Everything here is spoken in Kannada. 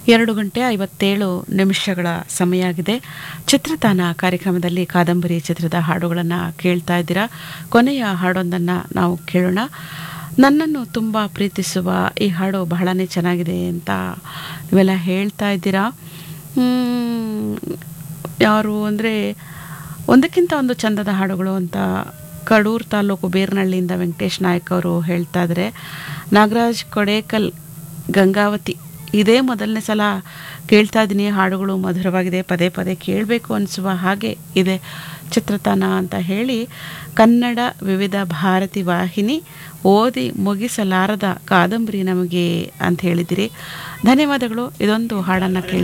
ಎರಡು ಗಂಟೆ ಐವತ್ತೇಳು ನಿಮಿಷಗಳ ಸಮಯ ಆಗಿದೆ ಚಿತ್ರತಾನ ಕಾರ್ಯಕ್ರಮದಲ್ಲಿ ಕಾದಂಬರಿ ಚಿತ್ರದ ಹಾಡುಗಳನ್ನು ಕೇಳ್ತಾ ಇದ್ದೀರಾ ಕೊನೆಯ ಹಾಡೊಂದನ್ನು ನಾವು ಕೇಳೋಣ ನನ್ನನ್ನು ತುಂಬ ಪ್ರೀತಿಸುವ ಈ ಹಾಡು ಬಹಳನೇ ಚೆನ್ನಾಗಿದೆ ಅಂತ ನೀವೆಲ್ಲ ಹೇಳ್ತಾ ಇದ್ದೀರಾ ಮ್, ಯಾರು ಅಂದರೆ ಒಂದಕ್ಕಿಂತ ಒಂದು ಚಂದದ ಹಾಡುಗಳು ಅಂತ ಕಡೂರು ತಾಲೂಕು ಬೇರ್ನಹಳ್ಳಿಯಿಂದ ವೆಂಕಟೇಶ್ ನಾಯಕ್ ಅವರು ಹೇಳ್ತಾ ಇದ್ದಾರೆ ನಾಗರಾಜ್ ಕೊಡೇಕಲ್ ಗಂಗಾವತಿ ಇದೇ ಮೊದಲನೇ ಸಲ ಕೇಳ್ತಾ ಇದ್ದೀನಿ ಹಾಡುಗಳು ಮಧುರವಾಗಿದೆ ಪದೇ ಪದೇ ಕೇಳಬೇಕು ಅನಿಸುವ ಹಾಗೆ ಇದೆ ಚಿತ್ರತಾನ ಅಂತ ಹೇಳಿ ಕನ್ನಡ ವಿವಿಧ ಭಾರತಿ ವಾಹಿನಿ ಓದಿ ಮುಗಿಸಲಾರದ ಕಾದಂಬರಿ ನಮಗೆ ಅಂತ ಹೇಳಿದಿರಿ ಧನ್ಯವಾದಗಳು ಇದೊಂದು ಹಾಡನ್ನು ಕೇಳಿ